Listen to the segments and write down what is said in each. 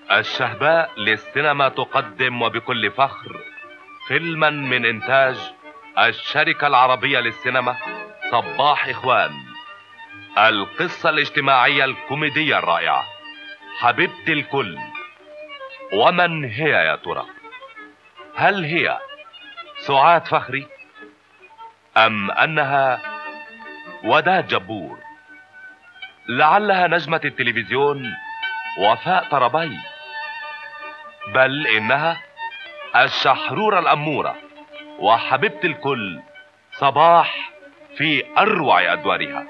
الشهباء للسينما تقدم وبكل فخر فيلما من إنتاج الشركة العربية للسينما صباح إخوان القصة الاجتماعية الكوميدية الرائعة حبيبة الكل ومن هي يا ترى هل هي سعاد فخري أم أنها وداد جبور لعلها نجمة التلفزيون وفاء طربي بل إنها الشحرورة الأمورة وحبيبة الكل صباح في أروع أدوارها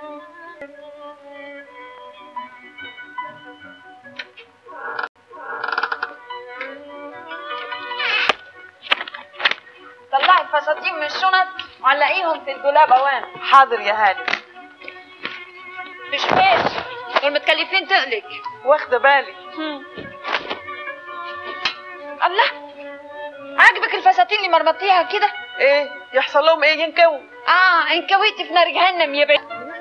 طلعي الفساتين من الشنط وعلقيهم في الدولاب اوان حاضر يا هاني بشويش دول متكلفين تقلك واخده بالي الله عاجبك الفساتين اللي مرمطيها كده ايه يحصل لهم ايه ينكوا اه انكويتي في نار جهنم يا بنت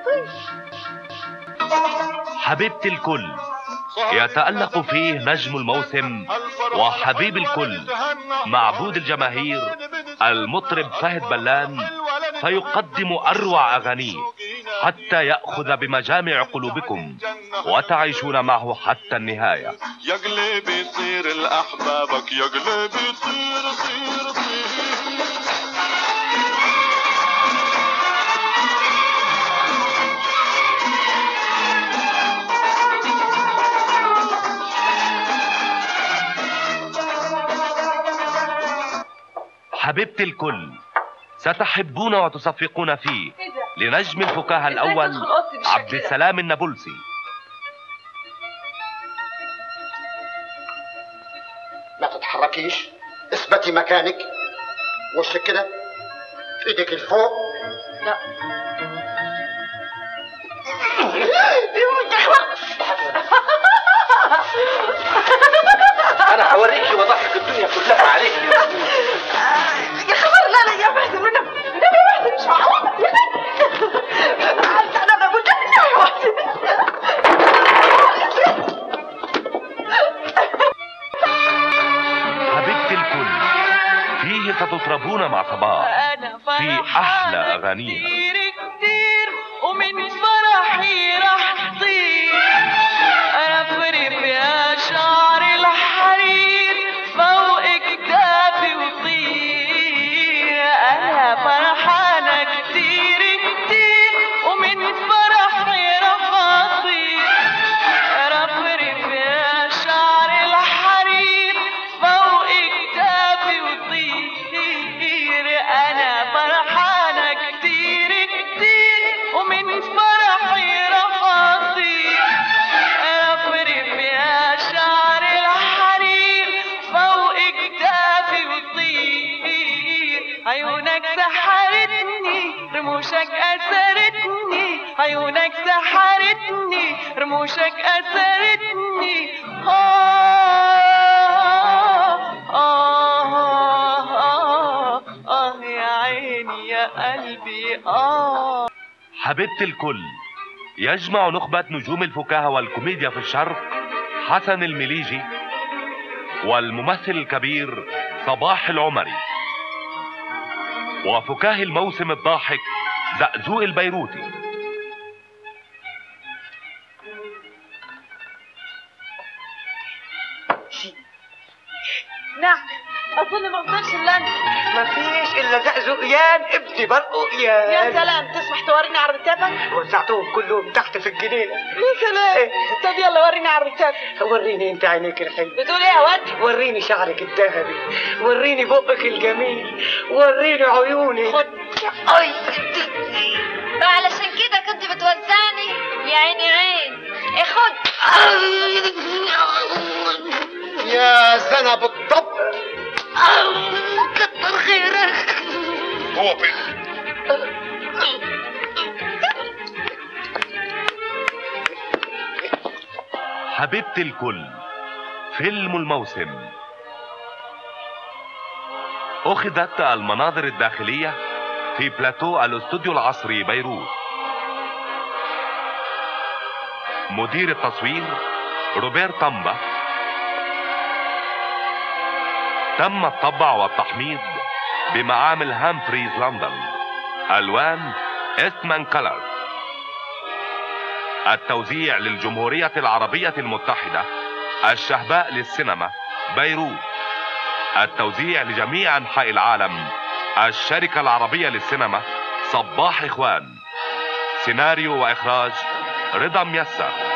حبيبة الكل يتألق فيه نجم الموسم وحبيب الكل معبود الجماهير المطرب فهد بلان فيقدم أروع أغانيه حتى يأخذ بمجامع قلوبكم وتعيشون معه حتى النهاية يا قلبي صير لأحبابك يا قلبي صير صير صير حبيبة الكل ستحبون وتصفقون فيه لنجم الفكاهة الأول عبد السلام النابلسي ما تتحركيش اثبتي مكانك وشك كده ايدك لفوق لا انا هوريكي وضحك الدنيا كلها عليك يا خبر لا لا يا واحد منهم النبي واحد مش معقول انا انا قلت لك يا واحد حبيبة الكل فيه ستطربون مع صباح انا في أحلى أغانيها كتير كتير ومن فرحي راح طير انا فرق يا شعر الحرير فوق كتافي وطير انا فرحانة كتير كتير ومن فرحي راح اطير انا فرق يا شعر الحرير فوق كتافي وطير انا فرحانة كتير كتير ومن فرحي راح اطير انا فرق يا شعر الحرير فوق كتافي وطير عيونك سحرتني رموشك اثرتني عيونك سحرتني رموشك اثرتني آه آه آه آه يا عيني يا قلبي آه حبيبة الكل يجمع نخبة نجوم الفكاهة والكوميديا في الشرق حسن المليجي والممثل الكبير صباح العمري وفكاه الموسم الضاحك زقزوق البيروتي نعم اظن ما اقدرش الا انت ما فيش الا زقزقيان ابني برققيان يا سلام تسمح توريني على الرتابة وزعتهم كلهم تحت في الجنينه يا سلام طب يلا وريني على الرتابة وريني انت عينيك الحلوه بتقول ايه يا واد وريني شعرك الذهبي وريني بقك الجميل وريني عيونك خد اي علشان كده كنت بتوزعني يا عيني عين إيه خد يا زنب الضب كتر خيرك هو فين حبيبة الكل فيلم الموسم أخذت المناظر الداخلية في بلاتو الاستوديو العصري بيروت مدير التصوير روبير طمبا تم الطبع والتحميض بمعامل هامفريز لندن ألوان إستمان كولر التوزيع للجمهورية العربية المتحدة الشهباء للسينما بيروت التوزيع لجميع أنحاء العالم الشركة العربية للسينما صباح إخوان سيناريو وإخراج رضا ميسر